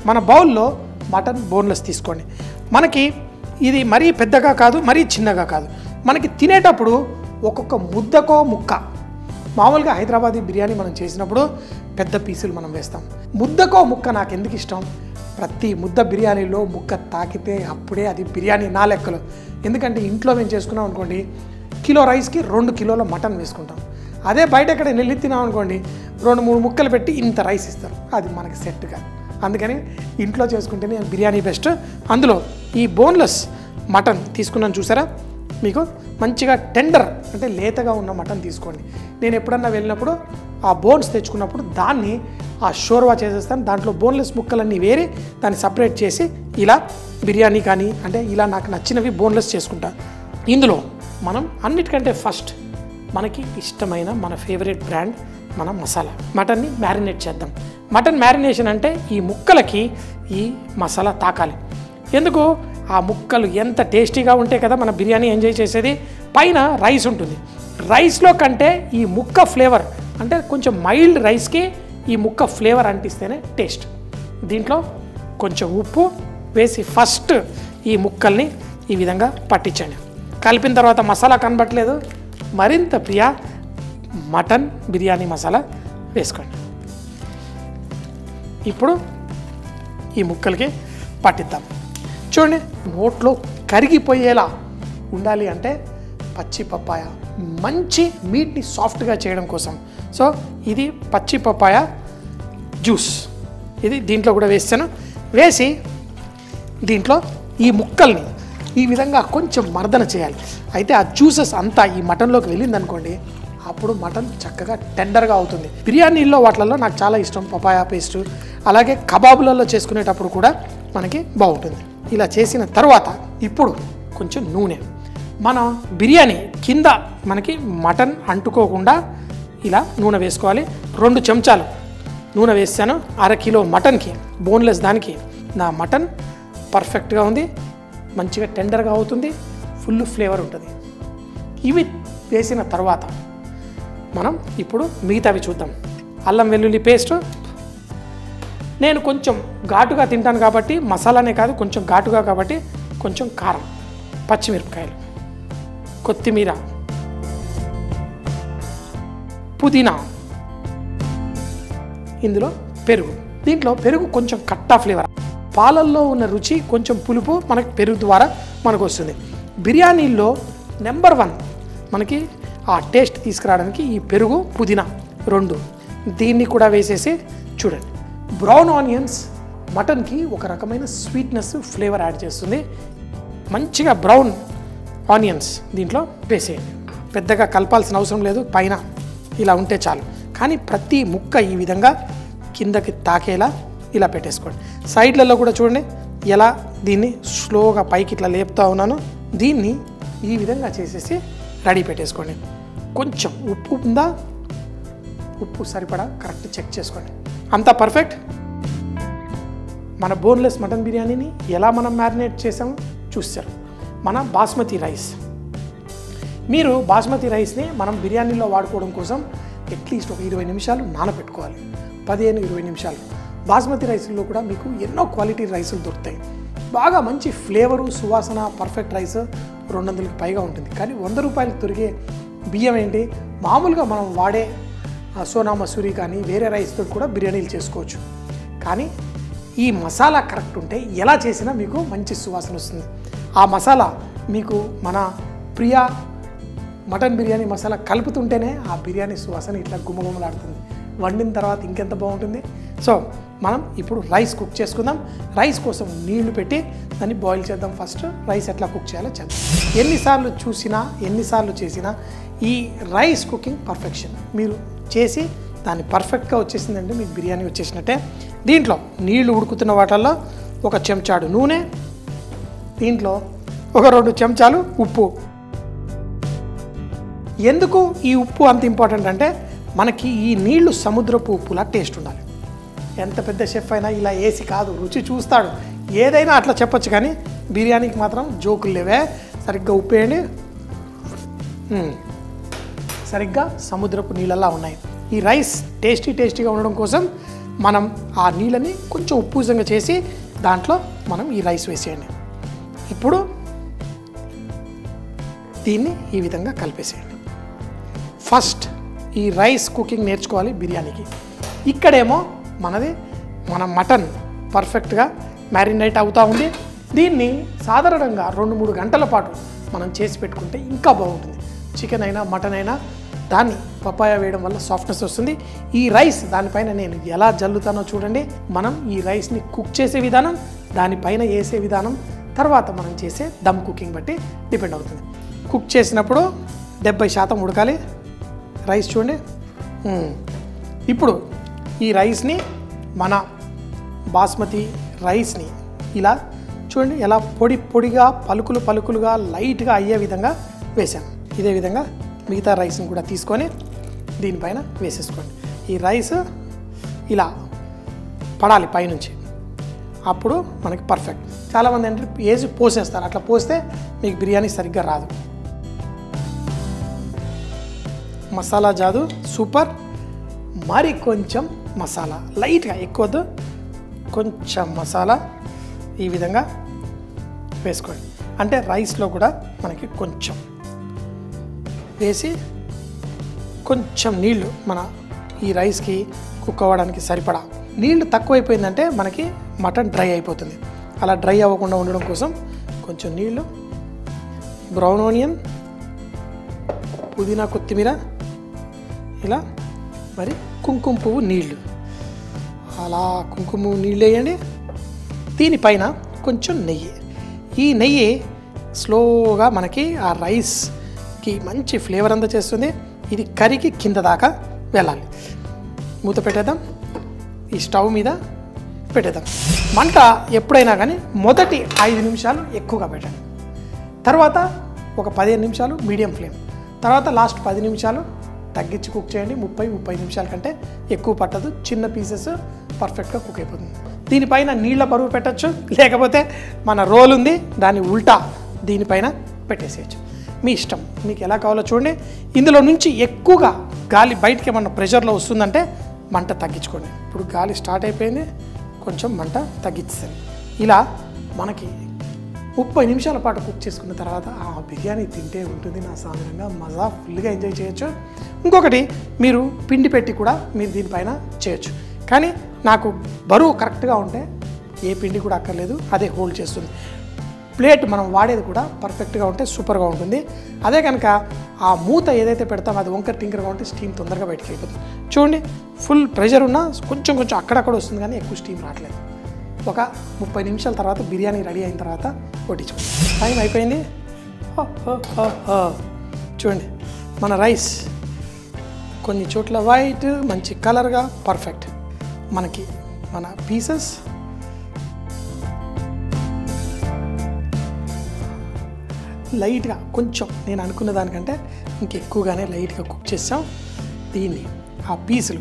మన బౌల్లో mutton boneless తీసుకోండి మనకి ఇది మరీ పెద్దగా కాదు మరీ చిన్నగా కాదు మనకి తినేటప్పుడు ఒక్కొక్క ముద్దకో ముక్క మామూలుగా హైదరాబాదీ బిర్యానీ మనం చేసినప్పుడు పెద్ద పీసులు మనం వేస్తాం ముద్దకో ముక్క నాకు ఎందుకు ఇష్టం ప్రతి ముద్ద బిర్యానీలో ముక్క తాకితే అప్పుడే అది బిర్యానీ నా లెక్కలో ఎందుకంటే ఇంట్లో మేము చేసుకున్నాం అనుకోండి కిలో రైస్కి రెండు కిలోల మటన్ వేసుకుంటాం అదే బయట ఎక్కడ నెల్లి తినాం అనుకోండి రెండు మూడు ముక్కలు పెట్టి ఇంత రైస్ ఇస్తారు అది మనకి సెట్ కాదు అందుకని ఇంట్లో చేసుకుంటేనే బిర్యానీ బెస్ట్ అందులో ఈ బోన్లెస్ మటన్ తీసుకున్నాను చూసారా మీకు మంచిగా టెండర్ అంటే లేతగా ఉన్న మటన్ తీసుకోండి నేను ఎప్పుడన్నా వెళ్ళినప్పుడు ఆ బోన్స్ తెచ్చుకున్నప్పుడు దాన్ని ఆ షోర్వా చేసేస్తాను దాంట్లో బోన్లెస్ ముక్కలన్నీ వేరి దాన్ని సపరేట్ చేసి ఇలా బిర్యానీ కానీ అంటే ఇలా నాకు నచ్చినవి బోన్లెస్ చేసుకుంటా ఇందులో మనం అన్నిటికంటే ఫస్ట్ మనకి ఇష్టమైన మన ఫేవరెట్ బ్రాండ్ మన మసాలా మటన్ని మ్యారినేట్ చేద్దాం మటన్ మ్యారినేషన్ అంటే ఈ ముక్కలకి ఈ మసాలా తాకాలి ఎందుకు ఆ ముక్కలు ఎంత టేస్టీగా ఉంటే కదా మన బిర్యానీ ఎంజాయ్ చేసేది పైన రైస్ ఉంటుంది రైస్లో కంటే ఈ ముక్క ఫ్లేవర్ అంటే కొంచెం మైల్డ్ రైస్కి ఈ ముక్క ఫ్లేవర్ అంటిస్తేనే టేస్ట్ దీంట్లో కొంచెం ఉప్పు వేసి ఫస్ట్ ఈ ముక్కల్ని ఈ విధంగా పట్టించండి కలిపిన తర్వాత మసాలా కనబట్టలేదు మరింత ప్రియ మటన్ బిర్యానీ మసాలా వేసుకోండి ఇప్పుడు ఈ ముక్కలకి పట్టిద్దాం చూడండి నోట్లో కరిగిపోయేలా ఉండాలి అంటే పచ్చి పప్పాయ మంచి మీట్ని సాఫ్ట్గా చేయడం కోసం సో ఇది పచ్చి పప్పాయ జ్యూస్ ఇది దీంట్లో కూడా వేస్తాను వేసి దీంట్లో ఈ ముక్కల్ని ఈ విధంగా కొంచెం మర్దన చేయాలి అయితే ఆ జ్యూసెస్ అంతా ఈ మటన్లోకి వెళ్ళింది అనుకోండి అప్పుడు మటన్ చక్కగా టెండర్గా అవుతుంది బిర్యానీల్లో వాటిలలో నాకు చాలా ఇష్టం పపాయా పేస్ట్ అలాగే కబాబులలో చేసుకునేటప్పుడు కూడా మనకి బాగుంటుంది ఇలా చేసిన తర్వాత ఇప్పుడు కొంచెం నూనె మన బిర్యానీ కింద మనకి మటన్ అంటుకోకుండా ఇలా నూనె వేసుకోవాలి రెండు చెంచాలు నూనె వేసాను అర కిలో మటన్కి బోన్లెస్ దానికి నా మటన్ పర్ఫెక్ట్గా ఉంది మంచిగా టెండర్గా అవుతుంది ఫుల్ ఫ్లేవర్ ఉంటుంది ఇవి వేసిన తర్వాత మనం ఇప్పుడు మిగతావి చూద్దాం అల్లం వెల్లుల్లి పేస్ట్ నేను కొంచెం ఘాటుగా తింటాను కాబట్టి మసాలానే కాదు కొంచెం ఘాటుగా కాబట్టి కొంచెం కారం పచ్చిమిరపకాయలు కొత్తిమీర పుదీనా ఇందులో పెరుగు దీంట్లో పెరుగు కొంచెం కట్టా ఫ్లేవర్ పాలల్లో ఉన్న రుచి కొంచెం పులుపు మనకి పెరుగు ద్వారా మనకు వస్తుంది బిర్యానీల్లో నెంబర్ వన్ మనకి ఆ టేస్ట్ తీసుకురావడానికి ఈ పెరుగు పుదీనా రెండు దీన్ని కూడా వేసేసి చూడండి బ్రౌన్ ఆనియన్స్ మటన్కి ఒక రకమైన స్వీట్నెస్ ఫ్లేవర్ యాడ్ చేస్తుంది మంచిగా బ్రౌన్ ఆనియన్స్ దీంట్లో వేసేయండి పెద్దగా కలపాల్సిన అవసరం లేదు పైన ఇలా ఉంటే చాలు కానీ ప్రతి ముక్క ఈ విధంగా కిందకి తాకేలా ఇలా పెట్టేసుకోండి సైడ్లలో కూడా చూడండి ఎలా దీన్ని స్లోగా పైకి ఇట్లా లేపుతా ఉన్నాను దీన్ని ఈ విధంగా చేసేసి రెడీ పెట్టేసుకోండి కొంచెం ఉప్పు ఉందా ఉప్పు సరిపడా కరెక్ట్ చెక్ చేసుకోండి అంతా పర్ఫెక్ట్ మన బోన్లెస్ మటన్ బిర్యానీని ఎలా మనం మ్యారినేట్ చేసామో చూస్తారు మన బాస్మతి రైస్ మీరు బాస్మతి రైస్ని మనం బిర్యానీలో వాడుకోవడం కోసం అట్లీస్ట్ ఒక ఇరవై నిమిషాలు నానబెట్టుకోవాలి పదిహేను ఇరవై నిమిషాలు బాస్మతి రైస్లో కూడా మీకు ఎన్నో క్వాలిటీ రైసులు దొరుకుతాయి బాగా మంచి ఫ్లేవరు సువాసన పర్ఫెక్ట్ రైస్ రెండు వందలకి పైగా ఉంటుంది కానీ వంద రూపాయలకు దొరికే బియ్యం ఏంటి మామూలుగా మనం వాడే ఆ సోనా మసూరి కానీ వేరే రైస్తో కూడా బిర్యానీలు చేసుకోవచ్చు కానీ ఈ మసాలా కరెక్ట్ ఉంటే ఎలా చేసినా మీకు మంచి సువాసన వస్తుంది ఆ మసాలా మీకు మన ప్రియా మటన్ బిర్యానీ మసాలా కలుపుతుంటేనే ఆ బిర్యానీ సువాసన ఇట్లా గుమగుమలాడుతుంది వండిన తర్వాత ఇంకెంత బాగుంటుంది సో మనం ఇప్పుడు రైస్ కుక్ చేసుకుందాం రైస్ కోసం నీళ్లు పెట్టి దాన్ని బాయిల్ చేద్దాం ఫస్ట్ రైస్ ఎట్లా కుక్ చేయాలో చేద్దాం ఎన్నిసార్లు చూసినా ఎన్నిసార్లు చేసినా ఈ రైస్ కుకింగ్ పర్ఫెక్షన్ మీరు చేసి దాన్ని పర్ఫెక్ట్గా వచ్చేసిందంటే మీకు బిర్యానీ వచ్చేసినట్టే దీంట్లో నీళ్లు ఉడుకుతున్న వాటిల్లో ఒక చెంచాడు నూనె దీంట్లో ఒక రెండు చెంచాలు ఉప్పు ఎందుకు ఈ ఉప్పు అంత ఇంపార్టెంట్ అంటే మనకి ఈ నీళ్లు సముద్రపు ఉప్పులా టేస్ట్ ఉండాలి ఎంత పెద్ద షెఫ్ అయినా ఇలా వేసి కాదు రుచి చూస్తాడు ఏదైనా అట్లా చెప్పొచ్చు కానీ బిర్యానీకి మాత్రం జోకులు లేవే సరిగ్గా ఉప్పు వేయండి మ్మ్. సరిగ్గా సముద్రపు నీళ్ళలా ఉన్నాయి ఈ రైస్ టేస్టీ టేస్టీగా ఉండడం కోసం మనం ఆ నీళ్ళని కొంచెం ఉప్పుజంగా చేసి దాంట్లో మనం ఈ రైస్ వేసేయండి ఇప్పుడు దీన్ని ఈ విధంగా కలిపేసేయండి ఫస్ట్ ఈ రైస్ కుకింగ్ నేర్చుకోవాలి బిర్యానీకి ఇక్కడేమో మనది మన మటన్ పర్ఫెక్ట్గా మ్యారినేట్ అవుతూ ఉంది దీన్ని సాధారణంగా రెండు మూడు గంటల పాటు మనం చేసి పెట్టుకుంటే ఇంకా బాగుంటుంది చికెన్ అయినా మటన్ అయినా దాన్ని పపాయ వేయడం వల్ల సాఫ్ట్నెస్ వస్తుంది ఈ రైస్ దానిపైన నేను ఎలా జల్లుతానో చూడండి మనం ఈ రైస్ని కుక్ చేసే విధానం దానిపైన వేసే విధానం తర్వాత మనం చేసే దమ్ కుకింగ్ బట్టి డిపెండ్ అవుతుంది కుక్ చేసినప్పుడు డెబ్బై శాతం ఉడకాలి రైస్ చూడండి మ్మ్. ఇప్పుడు ఈ రైస్ని మన బాస్మతి రైస్ని ఇలా చూడండి ఎలా పొడి పొడిగా పలుకులు పలుకులుగా లైట్గా అయ్యే విధంగా వేసాను ఇదే విధంగా మిగతా రైస్ని కూడా తీసుకొని దీనిపైన వేసేసుకోండి ఈ రైస్ ఇలా పడాలి పైనుంచి అప్పుడు మనకి పర్ఫెక్ట్ చాలామంది ఏంటంటే వేసి పోసేస్తారు అట్లా పోస్తే మీకు బిర్యానీ సరిగ్గా రాదు మసాలా జాదు సూపర్ మరి కొంచెం మసాలా లైట్గా ఎక్కువద్దు కొంచెం మసాలా ఈ విధంగా వేసుకోండి అంటే రైస్లో కూడా మనకి కొంచెం వేసి కొంచెం నీళ్లు మన ఈ రైస్కి కుక్ అవ్వడానికి సరిపడా నీళ్లు తక్కువైపోయిందంటే మనకి మటన్ డ్రై అయిపోతుంది అలా డ్రై అవ్వకుండా ఉండడం కోసం కొంచెం నీళ్లు బ్రౌన్ ఆనియన్ పుదీనా కొత్తిమీర ఇలా మరి కుంకుమ పువ్వు నీళ్లు అలా కుంకుమ పువ్వు నీళ్ళు వేయండి దీనిపైన కొంచెం నెయ్యి ఈ నెయ్యి స్లోగా మనకి ఆ రైస్కి మంచి ఫ్లేవర్ అంతా చేస్తుంది ఇది కరిగి కింద దాకా వెళ్ళాలి మూత పెట్టేద్దాం ఈ స్టవ్ మీద పెట్టేద్దాం మంట ఎప్పుడైనా కానీ మొదటి ఐదు నిమిషాలు ఎక్కువగా పెట్టండి తర్వాత ఒక పదిహేను నిమిషాలు మీడియం ఫ్లేమ్ తర్వాత లాస్ట్ పది నిమిషాలు తగ్గించి కుక్ చేయండి ముప్పై ముప్పై నిమిషాల కంటే ఎక్కువ పట్టదు చిన్న పీసెస్ పర్ఫెక్ట్గా కుక్ అయిపోతుంది దీనిపైన నీళ్ళ బరువు పెట్టచ్చు లేకపోతే మన రోల్ ఉంది దాన్ని ఉల్టా దీనిపైన పెట్టేసేయచ్చు మీ ఇష్టం మీకు ఎలా కావాలో చూడండి ఇందులో నుంచి ఎక్కువగా గాలి బయటికి ఏమన్నా ప్రెషర్లో వస్తుందంటే మంట తగ్గించుకోండి ఇప్పుడు గాలి స్టార్ట్ అయిపోయింది కొంచెం మంట తగ్గించేసాను ఇలా మనకి ముప్పై నిమిషాల పాటు కుక్ చేసుకున్న తర్వాత ఆ బిర్యానీ తింటే ఉంటుంది నా సాధారణంగా మజా ఫుల్గా ఎంజాయ్ చేయొచ్చు ఇంకొకటి మీరు పిండి పెట్టి కూడా మీరు దీనిపైన చేయొచ్చు కానీ నాకు బరువు కరెక్ట్గా ఉంటే ఏ పిండి కూడా అక్కర్లేదు అదే హోల్డ్ చేస్తుంది ప్లేట్ మనం వాడేది కూడా పర్ఫెక్ట్గా ఉంటే సూపర్గా ఉంటుంది అదే కనుక ఆ మూత ఏదైతే పెడతామో అది వంకర టింకర్గా ఉంటే స్టీమ్ తొందరగా బయటికి వెళ్ళిపోతుంది చూడండి ఫుల్ ప్రెషర్ ఉన్నా కొంచెం కొంచెం అక్కడక్కడ వస్తుంది కానీ ఎక్కువ స్టీమ్ రావట్లేదు ఒక ముప్పై నిమిషాల తర్వాత బిర్యానీ రెడీ అయిన తర్వాత వడ్డించుకోండి టైం అయిపోయింది హో, హో, హో, హో. చూడండి మన రైస్ కొన్ని చోట్ల వైట్ మంచి కలర్గా పర్ఫెక్ట్ మనకి మన పీసెస్ లైట్గా కొంచెం నేను అనుకున్న దానికంటే ఇంకెక్కువగానే లైట్గా కుక్ చేసాం దీన్ని ఆ పీసులు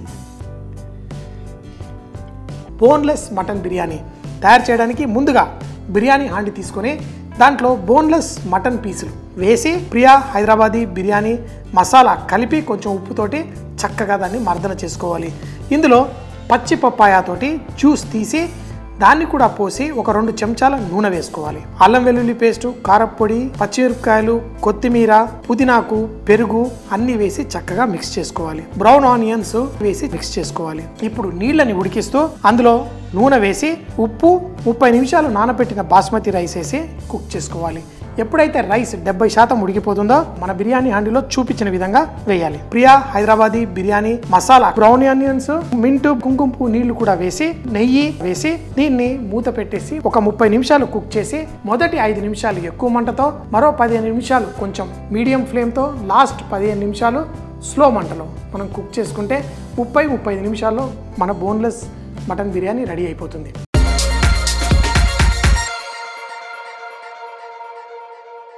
బోన్లెస్ మటన్ బిర్యానీ తయారు చేయడానికి ముందుగా బిర్యానీ హాండి తీసుకొని దాంట్లో బోన్లెస్ మటన్ పీసులు వేసి ప్రియా హైదరాబాదీ బిర్యానీ మసాలా కలిపి కొంచెం ఉప్పుతోటి చక్కగా దాన్ని మర్దన చేసుకోవాలి ఇందులో పచ్చి పప్పాయతోటి జ్యూస్ తీసి దాన్ని కూడా పోసి ఒక రెండు చెంచాల నూనె వేసుకోవాలి అల్లం వెల్లుల్లి పేస్టు కారప్పొడి పచ్చిమిరపకాయలు కొత్తిమీర పుదీనాకు పెరుగు అన్ని వేసి చక్కగా మిక్స్ చేసుకోవాలి బ్రౌన్ ఆనియన్స్ వేసి మిక్స్ చేసుకోవాలి ఇప్పుడు నీళ్ళని ఉడికిస్తూ అందులో నూనె వేసి ఉప్పు ముప్పై నిమిషాలు నానబెట్టిన బాస్మతి రైస్ వేసి కుక్ చేసుకోవాలి ఎప్పుడైతే రైస్ డెబ్బై శాతం ఉడికిపోతుందో మన బిర్యానీ హండిలో చూపించిన విధంగా వేయాలి Priya Hyderabadi biryani masala brown onions mint కుంకుమ పువ్వు నీళ్లు కూడా వేసి నెయ్యి వేసి దీన్ని మూత పెట్టేసి ఒక ముప్పై నిమిషాలు కుక్ చేసి మొదటి ఐదు నిమిషాలు ఎక్కువ మంటతో మరో పదిహేను నిమిషాలు కొంచెం మీడియం ఫ్లేమ్తో లాస్ట్ పదిహేను నిమిషాలు స్లో మంటలో మనం కుక్ చేసుకుంటే ముప్పై ముప్పై నిమిషాల్లో మన బోన్లెస్ మటన్ బిర్యానీ రెడీ అయిపోతుంది